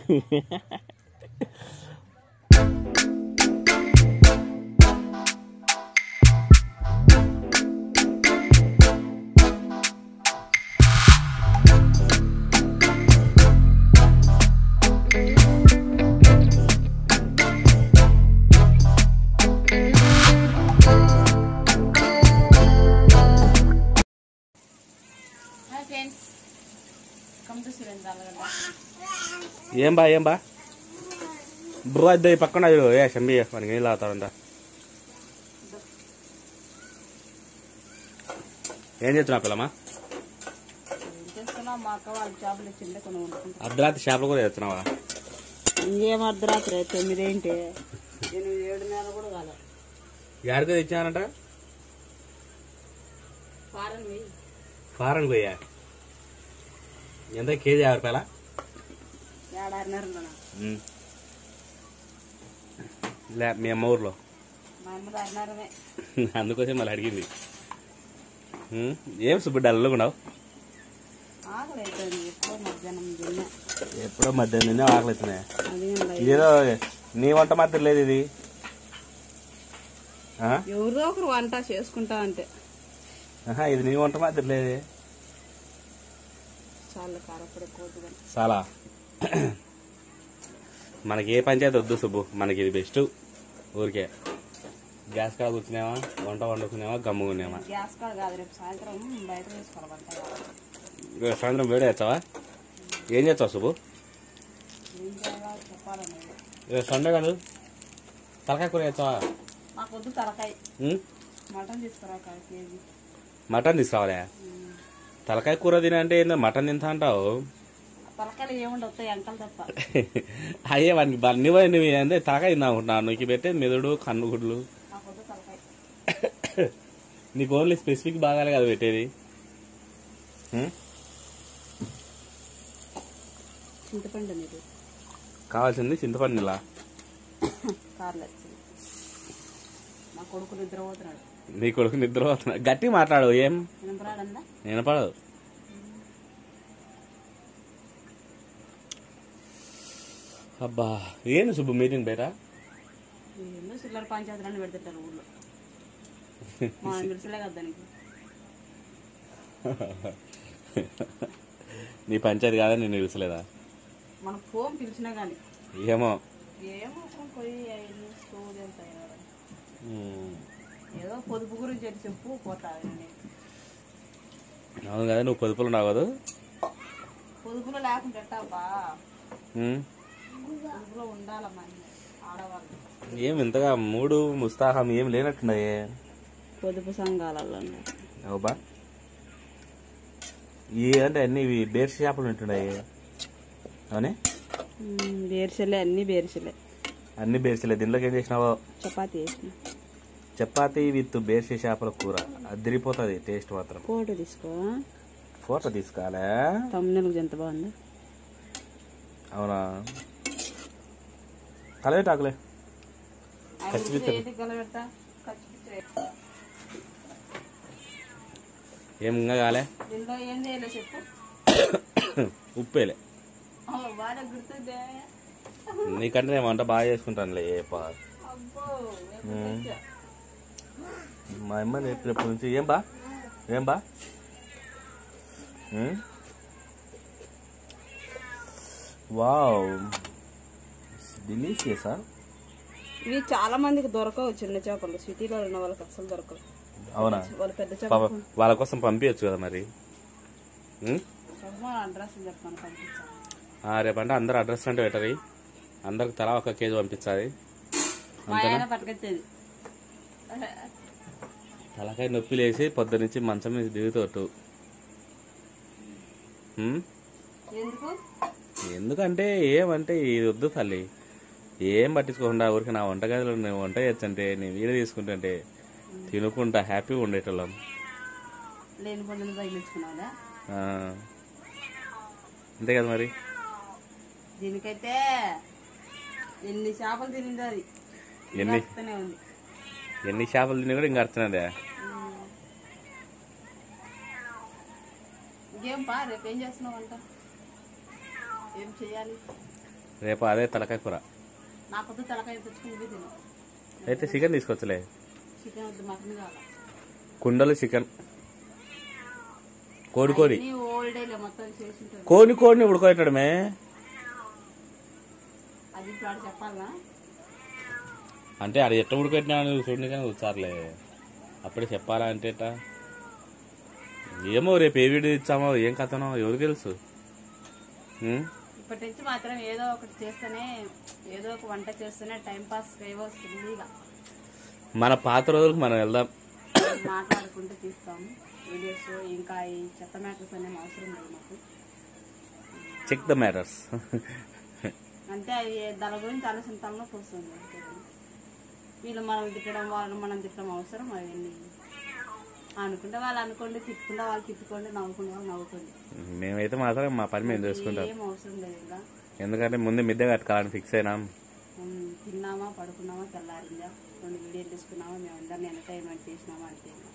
Hi friends come to Surendra Allagadda ఏం బా ఏం బా బ్రో అది పక్కన ఇదిగో, ఏ షంబి మనకి నీళ్ళు తాగుతాడంట ఏం చేస్తున్నా పిల్లమ్మా ఏం చేస్తున్నా మా అక్క వాళ్ళ చేపలు ఇచ్చిండే కొన్ని వండుకుంటా అర్ధరాత్రి చేపలు కూడా చేస్తున్నావా ఇంకేం అర్ధరాత్రి తొమ్మిది ఏంటి ఎనిమిది ఏడు నెలలు కూడా కాలే యాడికో తెచ్చానంట ఫారెన్ పోయి ఫారెన్ పోయా ఎంత కేజీ యాభై రూపాయల ఏడాదిన్నర ఉందన్నా లే మీ అమ్మ ఊర్లో మా అమ్మ దారిన్నరమే అందుకోసం మళ్ళీ అడిగింది ఉమ్, ఏం సుబ్బు డల్లుగా ఉన్నావు ఆకలి అయిపోయింది ఎప్పుడో మధ్యాహ్నం తిన్నా ఎప్పుడో మధ్యాహ్నం నిన్నే ఆకలి అవుతున్నాయి అది ఇదేదో నీ వంట మాత్రం లేదు ఇది ఆ? ఎవరో ఒకరు వంట చేసుకుంటా అంటే ఆహా, ఇది నీ వంట మాత్రం లేదే చాలా కారపడి కోతుగా చాలా మనకి ఏ పంచాయతీ వద్దు సుబ్బు మనకి ఇది బెస్ట్ ఊరికే గ్యాస్ కాడ కూర్చునేవా వంట వండుకునేవా గమ్ముకునేవా గ్యాస్ కాడ కాదు రేపు సాయంత్రం బయట తీసుకోవాలి వంట ఇక సాయంత్రం వేడి చేస్తావా ఏం చేస్తావు సుబ్బు ఏం చేయాలో చెప్పాలనేది ఇక సండే కాదు తలకాయ కూర చేస్తావా మాకు వద్దు తలకాయ ఉమ్? మటన్ తీసుకురా ఒక కేజీ మటన్ తీసుకురావాలా తలకాయ కూర తినంటే ఏందో మటన్ తింటా అంటావు తలకాయలు ఏముండవు ఎంకలు తప్ప అయ్యే వానికి బన్నీ నువ్వు అంటే తలకాయ తిందామనుకుంటున్నాను నువ్వు పెట్టే మెదడు కన్నుగుడ్లు మాకు వద్దు తలకాయ నీకు ఓన్లీ స్పెసిఫిక్ భాగాలే కదా పెట్టేది ఉమ్? చింతపండు మీరు కావాల్సింది చింతపండు ఇలా కార్లు వచ్చింది మా కొడుకు నిద్రపోతున్నాడు నీ కొడుకు నిద్ర పోతున్నా గట్టి మాట్లాడు ఏం వినపరాడందా వినపడదు అబ్బా ఏంది సుబ్బు మీటింగ్ బయట ఏందో చిల్లర పంచాయతీలన్నీ పెడుతుంటారు ఊళ్ళో మా తెలిసలే కదా దానికి నీ పంచాయతీ కాదా నేను తెలుసలేదా మన ఫోన్ పిలిచినా కానీ ఏమో ఏమో పోయి ఐదు స్టోర్ ఎంత అయినా ఉమ్. ఏదో పొదుపు గురించి అని చెప్పు పోతా అవును కదా నువ్వు పొదుపులు ఉన్నావు కదా పొదుపులో లేకుండా ఎట్టాపా ఉమ్. పొదుపులో ఉండాలమ్మా ఆడవాళ్ళు ఏం ఇంతగా మూడు ముస్తాహం ఏం లేనట్టున్నాయే పొదుపు సంఘాలలో అవుబా ఈ అంటే అన్ని ఇవి బేర్స్ చేపలు ఉంటున్నాయి అవునే బేర్సలే అన్ని బేర్సలే అన్ని బేర్సలే దీనిలోకి ఏం చేసినావో చపాతీ వేసిన చపాతీ విత్ బేర్సి చేపల కూర అదిరిపోతుంది టేస్ట్ మాత్రం ఫోటో తీసుకో ఫోటో తీసుకోవాలా తమ్ముళ్ళకి ఎంత బాగుంది అవునా కలవేటాకులే ఖర్చు ఏది కలబెడతా ఖర్చు ఏం ఇంకా కాలే దీనిలో ఏం చేయాలో చెప్పు ఉప్పేలే అవ్వ, బాగా గుర్తుందే నీకంటే నేను వంట బాగా చేసుకుంటానులే ఏ పా అబ్బో ఎప్పుడు తెచ్చా? మా అమ్మ నేర్పినప్పటి నుంచి ఏం బా ఏం బా ఉమ్? వావ్ డిలీషియసా ఇవి చాలా మందికి దొరకవు చిన్న చేపలు సిటీలో ఉన్న వాళ్ళకి అసలు దొరకవు అవునా వాళ్ళు పెద్ద పాప చేపలు వాళ్ళ కోసం పంపించచ్చు కదా మరి ఉమ్? అడ్రస్ చెప్తాను పంపించాను ఆ, రేపంటే అందరు అడ్రస్ అంటే పెట్టరు అందరికి తలా ఒక కేజీ పంపించాలి మా ఆయన పట్టుకొచ్చేది తలకాయ నొప్పి లేసి పొద్దునుంచి మంచం మీద దిగుతోట్టు ఉమ్? ఎందుకు ఎందుకంటే ఏమంటే ఇది వద్దు తల్లి ఏం పట్టించుకోకుండా ఊరికి నా వంటగదిలో నేను వంట చేయొచ్చంటే నేను వీడియో తీసుకుంటుంటే తినుకుంటా హ్యాపీగా ఉండేటోళ్ళం లేని పొందిన తగిలించుకున్నావుదా ఆ. అంతే కదా మరి దీనికైతే ఎన్ని చేపలు తినింది అది ఎన్ని? వస్తూనే ఉంది ఎన్ని చేపలు తిని కూడా ఇంకా అర్థనదే ఉమ్. ఇంకేం పా రేపు ఏం చేస్తున్నావు అంట ఏం చేయాలి రేపు అదే తలకాయ కూర నా పొద్దు తలకాయ తెచ్చుకుని ఇవి తిను అయితే చికెన్ తీసుకొచ్చలే చికెన్ వద్దు మటన్ కావాలి కుండలు చికెన్ కోడి కోడి నీ ఓల్డ్ డేలో మొత్తం చేసి ఉంటుంది కోడిని కోడిని ఉడకబెట్టడమే అది ఇప్పుడు ఆడ చెప్పాలా అంటే అది ఎట్ట ఉడకబెట్టినా నువ్వు చూడండి కానీ వచ్చారులే అప్పుడే చెప్పాలా అంటే ఎట్టా? ఏమో రేపు ఏ వీడియో ఇచ్చామో ఏం కథనో ఎవరికి తెలుసు ఉం? ఇప్పటి నుంచి మాత్రం ఏదో ఒకటి చేస్తేనే ఏదో ఒక వంట చేస్తేనే టైం పాస్ ఏవో వస్తుంది మన పాత రోజులకు మనం వెళ్దాం మాట్లాడుకుంటూ తీస్తాం వీడియోస్ ఇంకా ఈ చెత్త మ్యాటర్స్ అనేవి అవసరం లేదు మాకు చెక్ ద మ్యాటర్స్ అంటే అవి దాని గురించి ఆలోచన తలనొప్పి వస్తుంది అంతే కానీ. వీళ్ళు మనం తిట్టడం వాళ్ళని మనం తిట్టడం అవసరం అవన్నీ అనుకుంటే వాళ్ళు అనుకోండి తిట్టుకుంటే వాళ్ళు తిట్టుకోండి నవ్వుకుంటే వాళ్ళు నవ్వుకోండి మేమైతే మాత్రం మా పని మేము చేసుకుంటాం ఏం అవసరం లేదు ఇంకా ఎందుకంటే ముందే మిద్దె కట్టుకోవాలని ఫిక్స్ అయినాం ఉమ్, తిన్నామా పడుకున్నామా తెల్లారిందా రెండు వీడియోలు తీసుకున్నామా మేము అందరిని ఎంటర్టైన్మెంట్ చేసినామా అంతే ఇంకా.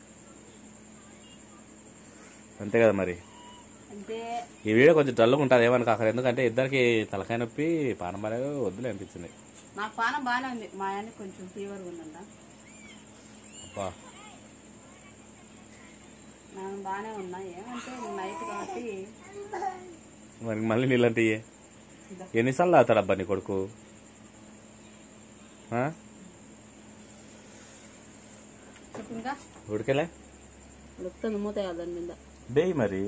అంతే కదా మరి అంటే ఈ వీడియో కొంచెం డల్గా ఉంటుంది ఏమని కాకరు ఎందుకంటే ఇద్దరికి తలకాయ నొప్పి పానం బాగా వద్దులే అనిపించింది నాకు పానం బాగానే ఉంది మా ఆయనకి కొంచెం ఫీవర్ ఉందంట అబ్బా నేను బాగానే ఉన్నా ఏమంటే నైట్ కాబట్టి మరి మళ్ళీ నీళ్ళంటే ఎన్నిసార్లు తాగుతాడు అబ్బా నీ కొడుకు ఆ? చెప్పు ఇంకా ఉడికెలే ఉడుకుతుంది మూత దాని మీద బేయ్ మరి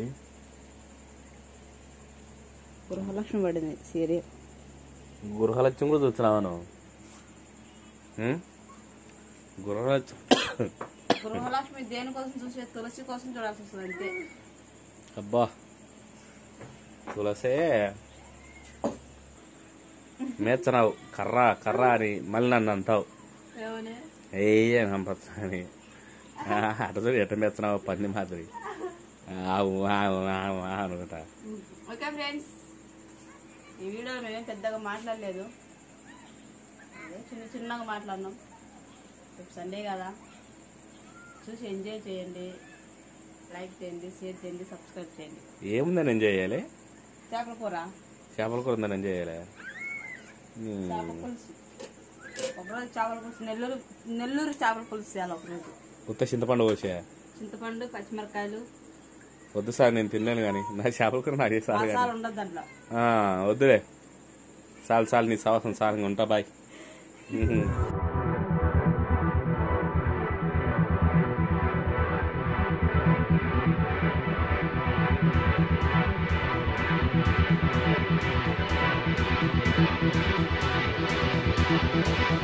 గృహలక్ష్మి పడింది సీరియల్ గృహలక్ష్యం కూడా చూస్తున్నావా నువ్వు ఉం? గృహలక్ష్యం గృహలక్ష్మి దేనికోసం చూసే తులసి కోసం చూడాల్సి వస్తుంది అంతే అబ్బా తులసే మేచ్చనావు కర్ర కర్ర అని మళ్ళీ నన్ను అంటావు ఏమని ఏ పంపచ్చు అని అట చూడు ఎట్ట మెచ్చనావు పంది మాదిరి ఆవు ఆవు ఆవు ఆవు అనుకుంటా ఓకే ఫ్రెండ్స్ ఈ వీడియోలో మేమేం పెద్దగా మాట్లాడలేదు అదే చిన్న చిన్నగా మాట్లాడినాం రేపు సండే కదా చూసి ఎంజాయ్ చేయండి లైక్ చేయండి షేర్ చేయండి సబ్స్క్రైబ్ చేయండి ఏముందని ఎంజాయ్ చేయాలి చేపల కూర చేపల కూర ఉందని ఎంజాయ్ చేయాలి చేపల పులుసు ఒకరోజు చేపల పులుసు నెల్లూరు నెల్లూరు చేపల పులుసు చేయాలి ఒకరోజు ఉత్త చింతపండు పోసే చింతపండు పచ్చిమిరకాయలు వద్దు సార్ నేను తిన్నాను కానీ నా చేపల కూర నాకు సార్ కానీ మసాలా ఉండదు దాంట్లో ఆ, వద్దులే చాలు చాలు నీ సవసం సార్ ఇంక ఉంటా బాయ్ Thank